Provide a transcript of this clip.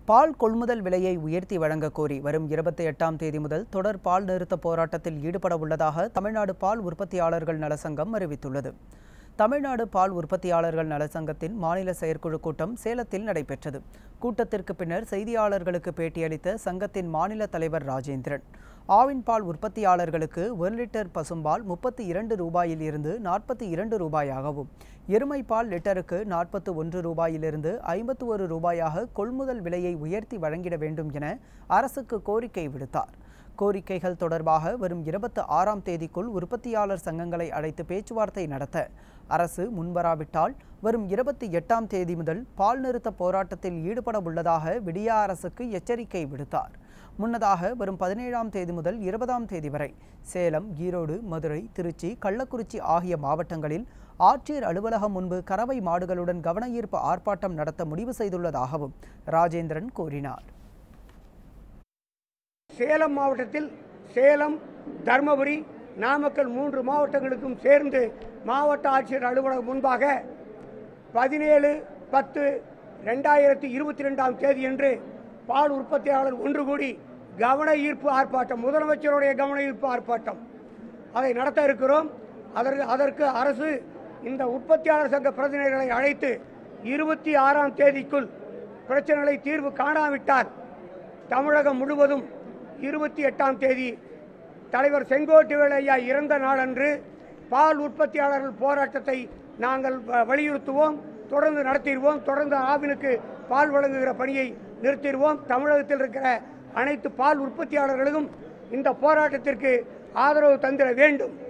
பால் கொள்முதல் விலையை உயர்த்தி வழங்க கோரி வரும் இருபத்தி எட்டாம் தேதி முதல் தொடர் பால் நிறுத்த போராட்டத்தில் ஈடுபட உள்ளதாக தமிழ்நாடு பால் உற்பத்தியாளர்கள் நலசங்கம் அறிவித்துள்ளது தமிழ்நாடு பால் உற்பத்தியாளர்கள் நலசங்கத்தின் மாநில செயற்குழு கூட்டம் சேலத்தில் நடைபெற்றது கூட்டத்திற்கு பின்னர் செய்தியாளர்களுக்கு பேட்டியளித்த சங்கத்தின் மாநில தலைவர் ராஜேந்திரன் ஆவின் பால் உற்பத்தியாளர்களுக்கு ஒரு லிட்டர் பசும்பால் முப்பத்தி இரண்டு ரூபாயில் இருந்து நாற்பத்தி இரண்டு ரூபாயாகவும் எருமை பால் லிட்டருக்கு நாற்பத்து ஒன்று ரூபாயிலிருந்து ஐம்பத்து ஒரு ரூபாயாக கொள்முதல் விலையை உயர்த்தி வழங்கிட வேண்டும் என அரசுக்கு கோரிக்கை விடுத்தார் கோரிக்கைகள் தொடர்பாக வரும் இருபத்தி ஆறாம் தேதிக்குள் உற்பத்தியாளர் சங்கங்களை அழைத்து பேச்சுவார்த்தை நடத்த அரசு முன்வராவிட்டால் வரும் இருபத்தி எட்டாம் தேதி முதல் பால் நிறுத்த போராட்டத்தில் ஈடுபட உள்ளதாக விடியா அரசுக்கு எச்சரிக்கை விடுத்தார் முன்னதாக வரும் பதினேழாம் தேதி முதல் இருபதாம் தேதி வரை சேலம் ஈரோடு மதுரை திருச்சி கள்ளக்குறிச்சி ஆகிய மாவட்டங்களில் ஆட்சியர் அலுவலகம் முன்பு கறவை மாடுகளுடன் கவன ஈர்ப்பு ஆர்ப்பாட்டம் நடத்த முடிவு செய்துள்ளதாகவும் ராஜேந்திரன் கூறினார் சேலம் மாவட்டத்தில் சேலம் தருமபுரி நாமக்கல் மூன்று மாவட்டங்களுக்கும் சேர்ந்து மாவட்ட ஆட்சியர் அலுவலகம் முன்பாக பதினேழு பத்து ரெண்டாயிரத்தி இருபத்தி ரெண்டாம் தேதியன்று பால் உற்பத்தியாளர் ஒன்று கூடி கவன ஈர்ப்பு ஆர்ப்பாட்டம் முதலமைச்சருடைய கவன ஈர்ப்பு ஆர்ப்பாட்டம் அதை நடத்த இருக்கிறோம் அதற்கு அதற்கு அரசு இந்த உற்பத்தியாளர் சங்க பிரதிநிதிகளை அழைத்து இருபத்தி ஆறாம் தேதிக்குள் பிரச்சனைகளை தீர்வு காணாவிட்டால் தமிழகம் முழுவதும் இருபத்தி எட்டாம் தேதி தலைவர் செங்கோட்டைவேல் ஐயா இறந்த நாளன்று பால் உற்பத்தியாளர்கள் போராட்டத்தை நாங்கள் வ- வலியுறுத்துவோம் தொடர்ந்து நடத்திடுவோம் தொடர்ந்து ஆவினுக்கு பால் வழங்குகிற பணியை நிறுத்திடுவோம் தமிழகத்தில் இருக்கிற அனைத்து பால் உற்பத்தியாளர்களுக்கும் இந்த போராட்டத்திற்கு ஆதரவு தந்திட வேண்டும்